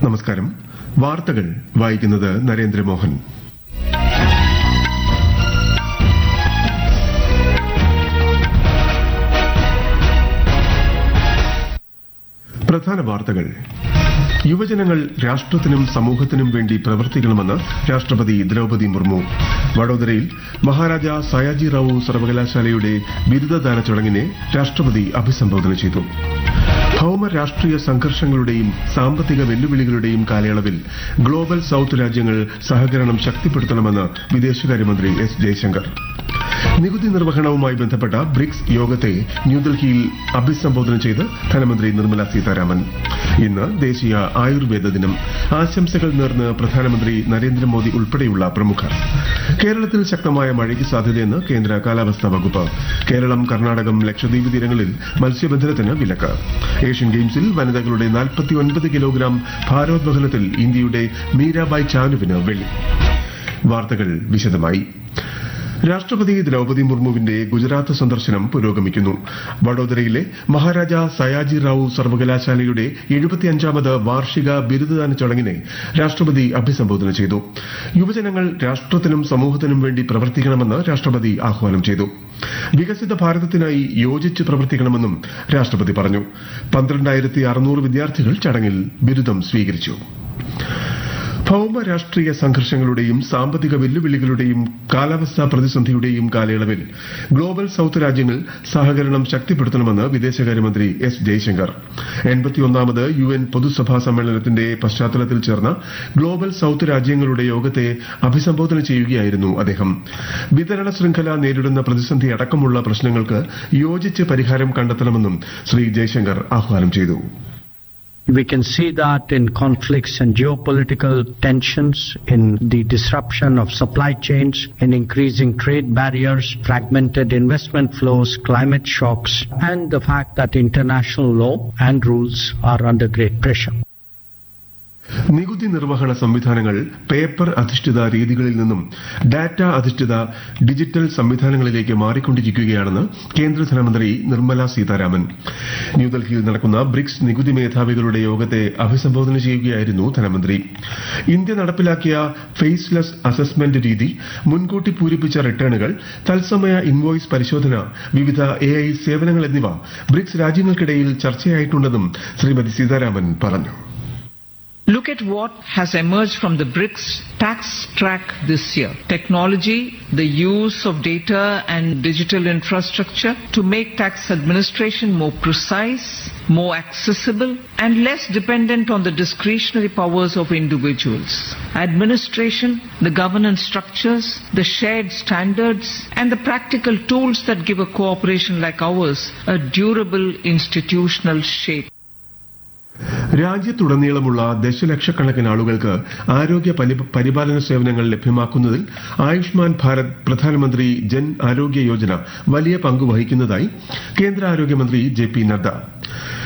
നമസ്കാരം വാർത്തകൾ വായിക്കുന്നത് നരേന്ദ്രമോഹൻ പ്രധാന വാർത്തകൾ യുവജനങ്ങൾ രാഷ്ട്രത്തിനും സമൂഹത്തിനും വേണ്ടി പ്രവർത്തിക്കണമെന്ന് രാഷ്ട്രപതി ദ്രൌപതി മുർമു വഡോദരയിൽ മഹാരാജ സയാജി റാവു സർവകലാശാലയുടെ ബിരുദദാന ചടങ്ങിനെ രാഷ്ട്രപതി അഭിസംബോധന ചെയ്തു ഭൌമ രാഷ്ട്രീയ സംഘർഷങ്ങളുടെയും സാമ്പത്തിക വെല്ലുവിളികളുടെയും കാലയളവിൽ ഗ്ലോബൽ സൌത്ത് രാജ്യങ്ങൾ സഹകരണം ശക്തിപ്പെടുത്തണമെന്ന് വിദേശകാര്യമന്ത്രി എസ് ജയശങ്കർ നികുതി നിർവഹണവുമായി ബന്ധപ്പെട്ട ബ്രിക്സ് യോഗത്തെ ന്യൂഡൽഹിയിൽ അഭിസംബോധന ചെയ്ത് ധനമന്ത്രി നിർമ്മല സീതാരാമൻ ഇന്ന് ദേശീയ ആയുർവേദ ദിനം ആശംസകൾ നേർന്ന് പ്രധാനമന്ത്രി നരേന്ദ്രമോദി ഉൾപ്പെടെയുള്ള പ്രമുഖർ കേരളത്തിൽ ശക്തമായ മഴയ്ക്ക് സാധ്യതയെന്ന് കേന്ദ്ര കാലാവസ്ഥാ വകുപ്പ് കേരളം കർണാടകം ലക്ഷദ്വീപ് തീരങ്ങളിൽ മത്സ്യബന്ധനത്തിന് വിലക്ക് ഏഷ്യൻ ഗെയിംസിൽ വനിതകളുടെ 49 കിലോഗ്രാം ഭാരോദ്വഹനത്തിൽ ഇന്ത്യയുടെ മീരാബായ് ചാനുവിന് വെള്ളി വാർത്തകൾ വിശദമായി രാഷ്ട്രപതി ദ്രൌപതി മുർമുവിന്റെ ഗുജറാത്ത് സന്ദർശനം പുരോഗമിക്കുന്നു വഡോദരയിലെ മഹാരാജ സയാജി റാവു സർവകലാശാലയുടെ എഴുപത്തിയഞ്ചാമത് വാർഷിക ബിരുദദാന ചടങ്ങിനെ രാഷ്ട്രപതി അഭിസംബോധന ചെയ്തു യുവജനങ്ങൾ രാഷ്ട്രത്തിനും സമൂഹത്തിനും വേണ്ടി പ്രവർത്തിക്കണമെന്ന് രാഷ്ട്രപതി ആഹ്വാനം ചെയ്തു വികസിത ഭാരതത്തിനായി യോജിച്ച് പ്രവർത്തിക്കണമെന്നും രാഷ്ട്രപതി പറഞ്ഞു പന്ത്രണ്ടായിരത്തി അറുന്നൂറ് വിദ്യാർത്ഥികൾ ചടങ്ങിൽ ബിരുദം സ്വീകരിച്ചു ഭൌമ രാഷ്ട്രീയ സംഘർഷങ്ങളുടെയും സാമ്പത്തിക വെല്ലുവിളികളുടെയും കാലാവസ്ഥാ പ്രതിസന്ധിയുടെയും കാലയളവിൽ ഗ്ലോബൽ സൌത്ത് രാജ്യങ്ങൾ സഹകരണം ശക്തിപ്പെടുത്തണമെന്ന് വിദേശകാര്യമന്ത്രി എസ് ജയശങ്കർ എൺപത്തിയൊന്നാമത് യു എൻ പൊതുസഭാ സമ്മേളനത്തിന്റെ പശ്ചാത്തലത്തിൽ ചേർന്ന ഗ്ലോബൽ സൌത്ത് രാജ്യങ്ങളുടെ യോഗത്തെ അഭിസംബോധന ചെയ്യുകയായിരുന്നു അദ്ദേഹം വിതരണ ശൃംഖല നേരിടുന്ന പ്രതിസന്ധി അടക്കമുള്ള പ്രശ്നങ്ങൾക്ക് യോജിച്ച് പരിഹാരം കണ്ടെത്തണമെന്നും ശ്രീ ജയശങ്കർ ആഹ്വാനം ചെയ്തു We can see that in conflicts and geopolitical tensions, in the disruption of supply chains, in increasing trade barriers, fragmented investment flows, climate shocks, and the fact that international law and rules are under great pressure. നികുതി നിർവഹണ സംവിധാനങ്ങൾ paper അധിഷ്ഠിത രീതികളിൽ നിന്നും data അധിഷ്ഠിത digital സംവിധാനങ്ങളിലേക്ക് മാറിക്കൊണ്ടിരിക്കുകയാണെന്ന് കേന്ദ്ര ധനമന്ത്രി നിർമ്മല സീതാരാമൻ ന്യൂഡൽഹിയിൽ നടക്കുന്ന ബ്രിക്സ് നികുതി മേധാവികളുടെ യോഗത്തെ അഭിസംബോധന ചെയ്യുകയായിരുന്നു ധനമന്ത്രി ഇന്ത്യ നടപ്പിലാക്കിയ ഫേസ്ലെസ് അസസ്മെന്റ് രീതി മുൻകൂട്ടി പൂരിപ്പിച്ച റിട്ടേണുകൾ തത്സമയ ഇൻവോയ്സ് പരിശോധന വിവിധ എ ഐ സേവനങ്ങൾ എന്നിവ ബ്രിക്സ് രാജ്യങ്ങൾക്കിടയിൽ ചർച്ചയായിട്ടുണ്ടെന്നും ശ്രീമതി സീതാരാമൻ പറഞ്ഞു Look at what has emerged from the BRICS tax track this year. Technology, the use of data and digital infrastructure to make tax administration more precise, more accessible and less dependent on the discretionary powers of individuals. Administration, the governance structures, the shared standards and the practical tools that give a cooperation like ours a durable institutional shape. രാജ്യത്തുടനീളമുള്ള ദശലക്ഷക്കണക്കിന് ആളുകൾക്ക് ആരോഗ്യ പരി- പരിപാലന സേവനങ്ങൾ ലഭ്യമാക്കുന്നതിൽ ആയുഷ്മാൻ ഭാരത് പ്രധാനമന്ത്രി ജൻ ആരോഗ്യ യോജന വലിയ പങ്ക് വഹിക്കുന്നതായി കേന്ദ്ര ആരോഗ്യമന്ത്രി ജെ പി നദ്ദ